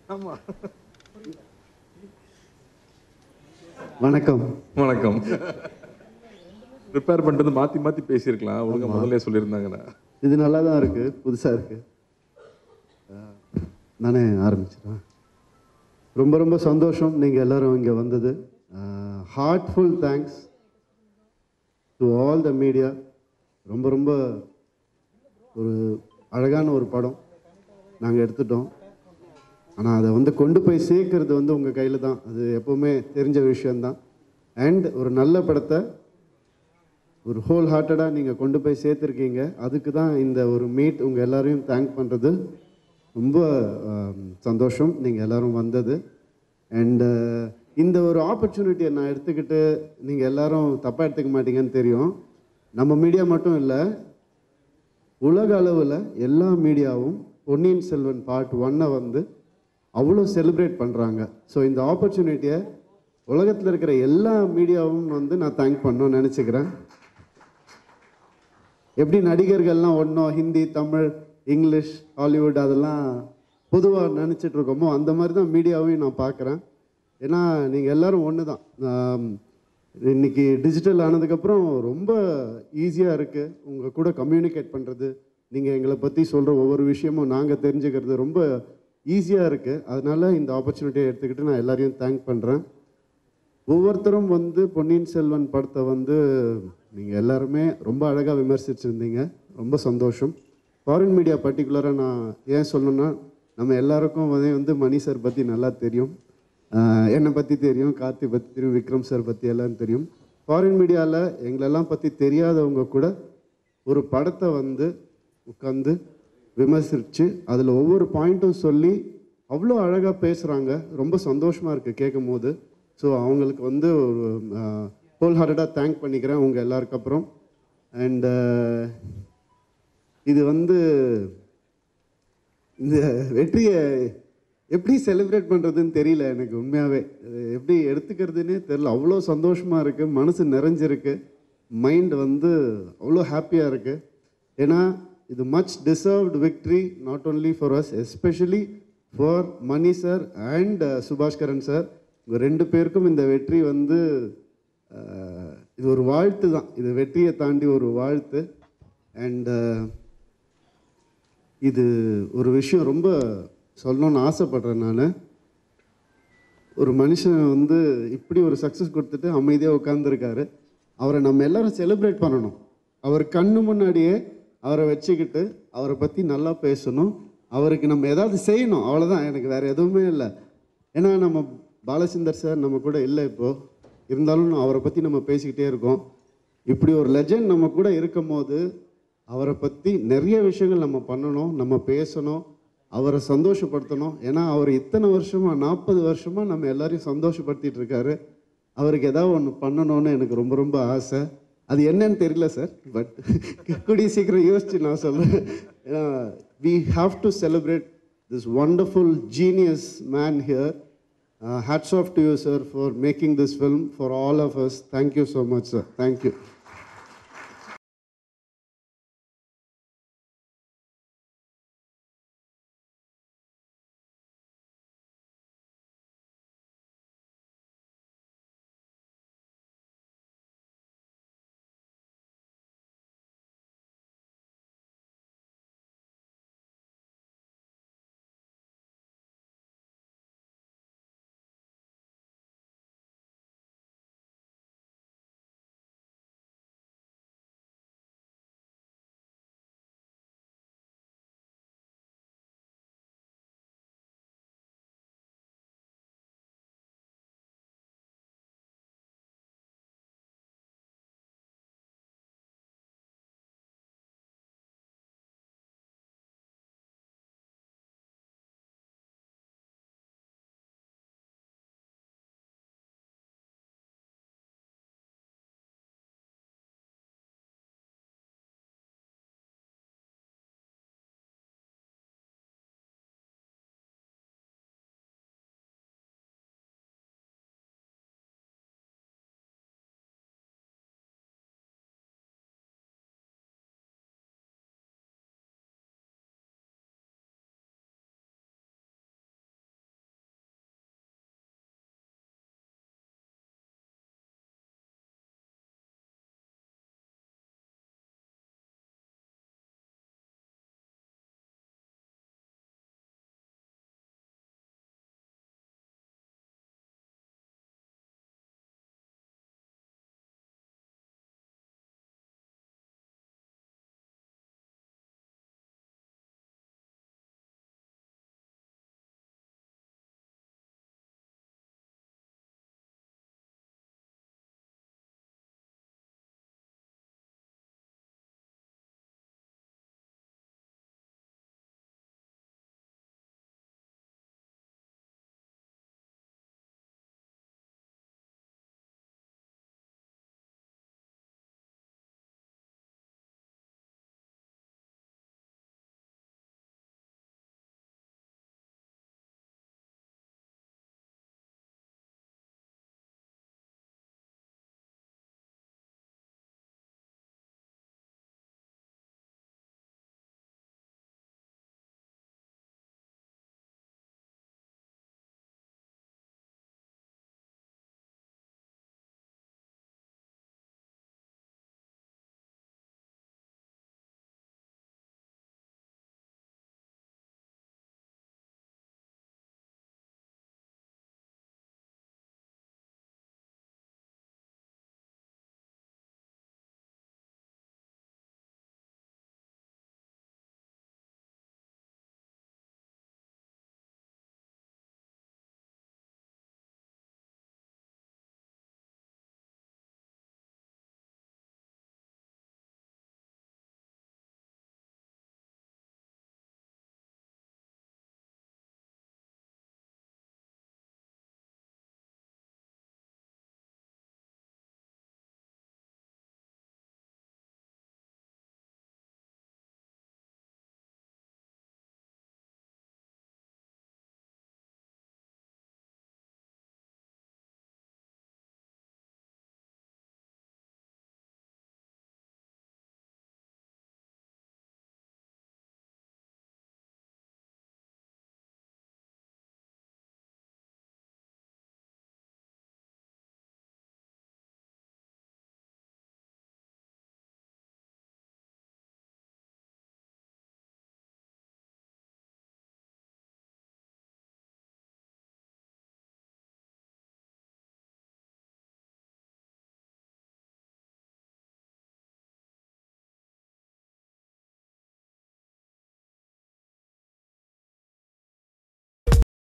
ஆமா வணக்கம் வணக்கம் ப்ரிப்பேர் பண்ணிட்டு வந்து மாத்தி மாத்தி பேசியிருக்கலாம் ஒழுங்கா முதல்ல சொல்லியிருந்தாங்கன்னா இது நல்லா தான் இருக்கு புதுசா இருக்கு அஹ், நானே ஆரம்பிச்சிடுறேன் ரொம்ப ரொம்ப சந்தோஷம் நீங்கள் எல்லாரும் இங்கே வந்தது heartful thanks to all the media ரொம்ப ரொம்ப ஒரு அழகான ஒரு படம் நாங்கள் எடுத்துட்டோம் ஆனால் அதை வந்து கொண்டு போய் சேர்க்கறது வந்து உங்கள் கையில் தான் அது எப்போவுமே தெரிஞ்ச விஷயந்தான் அண்ட் ஒரு நல்ல படத்தை ஒரு ஹோல் ஹார்ட்டடாக நீங்கள் கொண்டு போய் சேர்த்துருக்கீங்க அதுக்கு தான் இந்த ஒரு மீட் உங்கள் எல்லாரையும் தேங்க் பண்ணுறது ரொம்ப ஆம், சந்தோஷம் நீங்கள் எல்லாரும் வந்தது அண்டு இந்த ஒரு ஆப்பர்ச்சுனிட்டியை நான் எடுத்துக்கிட்டு நீங்கள் எல்லாரும் தப்பாக எடுத்துக்க மாட்டீங்கன்னு தெரியும் நம்ம மீடியா மட்டும் இல்லை உலக அளவில் எல்லா மீடியாவும் பொன்னியின் செல்வன் பார்ட் ஒன்னை வந்து அவ்வளோ செலிப்ரேட் பண்ணுறாங்க ஸோ இந்த ஆப்பர்ச்சுனிட்டியை உலகத்தில் இருக்கிற எல்லா மீடியாவும் வந்து நான் தேங்க் பண்ணணும்னு நினச்சிக்கிறேன் எப்படி நடிகர்கள்லாம் ஒன்றும் ஹிந்தி தமிழ் இங்கிலீஷ் ஹாலிவுட் அதெல்லாம் பொதுவாக நினச்சிட்டு இருக்கோமோ அந்த மாதிரி தான் மீடியாவையும் நான் பார்க்குறேன் ஏன்னா நீங்கள் எல்லாரும் ஒன்று தான் ஆம், இன்னைக்கு டிஜிட்டல் ஆனதுக்கப்புறம் ரொம்ப ஈஸியாக இருக்குது உங்கள் கூட கம்யூனிகேட் பண்ணுறது நீங்கள் எங்களை பற்றி சொல்கிற ஒவ்வொரு விஷயமும் நாங்கள் தெரிஞ்சுக்கிறது ரொம்ப ஈஸியாக இருக்குது அதனால இந்த ஆப்பர்ச்சுனிட்டியை எடுத்துக்கிட்டு நான் எல்லாரையும் தேங்க் பண்ணுறேன் ஒவ்வொருத்தரும் வந்து பொன்னியின் செல்வன் படத்தை வந்து நீங்கள் எல்லாருமே ரொம்ப அழகாக விமர்சிச்சிருந்தீங்க ரொம்ப சந்தோஷம் ஃபாரின் மீடியா பர்டிகுலராக நான் ஏன் சொல்லணும்னா நம்ம எல்லாருக்கும் வந்து வந்து மணி சார் பற்றி நல்லா தெரியும் ஆஹ் என்னை பற்றி தெரியும் கார்த்தி பற்றி தெரியும் விக்ரம் சார் பற்றி எல்லாம் தெரியும் ஃபாரின் மீடியாவில் எங்களெல்லாம் பற்றி தெரியாதவங்க கூட ஒரு படத்தை வந்து உட்காந்து விமர்சித்து அதில் ஒவ்வொரு பாயிண்ட்டும் சொல்லி அவ்வளோ அழகாக பேசுகிறாங்க ரொம்ப சந்தோஷமாக இருக்குது கேட்கும் போது ஸோ அவங்களுக்கு வந்து ஒரு ஹோல் ஹார்ட்டடாக தேங்க் பண்ணிக்கிறேன் உங்கள் எல்லாருக்கு அப்புறம் அண்டு இது வந்து இந்த வெற்றியை எப்படி செலிப்ரேட் பண்ணுறதுன்னு தெரியல எனக்கு உண்மையாகவே எப்படி எடுத்துக்கிறதுனே தெரியல அவ்வளோ சந்தோஷமாக இருக்குது மனசு நிறைஞ்சிருக்கு மைண்ட் வந்து அவ்வளோ ஹாப்பியாக இருக்குது ஏன்னா இது much deserved victory not only for us especially for Mani sir and Subaskaran sir உங்கள் ரெண்டு பேருக்கும் இந்த வெற்றி வந்து அஹ், இது ஒரு வாழ்த்து தான் இது வெற்றியை தாண்டி ஒரு வாழ்த்து அண்ட் இது ஒரு விஷயம் ரொம்ப சொல்லணும்னு ஆசைப்படுறேன் நான் ஒரு மனுஷன் வந்து இப்படி ஒரு சக்ஸஸ் கொடுத்துட்டு அமைதியாக உட்காந்துருக்காரு அவரை நம்ம எல்லாரும் செலிப்ரேட் பண்ணணும் அவர் கண்ணு முன்னாடியே அவரை வச்சுக்கிட்டு அவரை பற்றி நல்லா பேசணும் அவருக்கு நம்ம ஏதாவது செய்யணும் அவ்வளோதான் எனக்கு வேறு எதுவுமே இல்லை ஏன்னா நம்ம பாலச்சந்தர் சார் நம்ம கூட இல்லை இப்போது இருந்தாலும் அவரை பற்றி நம்ம பேசிக்கிட்டே இருக்கோம் இப்படி ஒரு லெஜண்ட் நம்ம கூட இருக்கும் போது அவரை பற்றி நிறைய விஷயங்கள் நம்ம பண்ணணும் நம்ம பேசணும் அவரை சந்தோஷப்படுத்தணும் ஏன்னா அவர் இத்தனை வருஷமா நாற்பது வருஷமா நம்ம எல்லாரையும் சந்தோஷப்படுத்திட்டு இருக்காரு அவருக்கு ஏதாவது ஒன்று பண்ணணும்னு எனக்கு ரொம்ப ரொம்ப ஆசை அது என்னன்னு தெரியல சார் பட் கூடிய சீக்கிரம் யோசிச்சு நான் சொல்கிறேன் we have to celebrate this wonderful genius man here hats off to you sir for making this film for all of us thank you so much sir thank you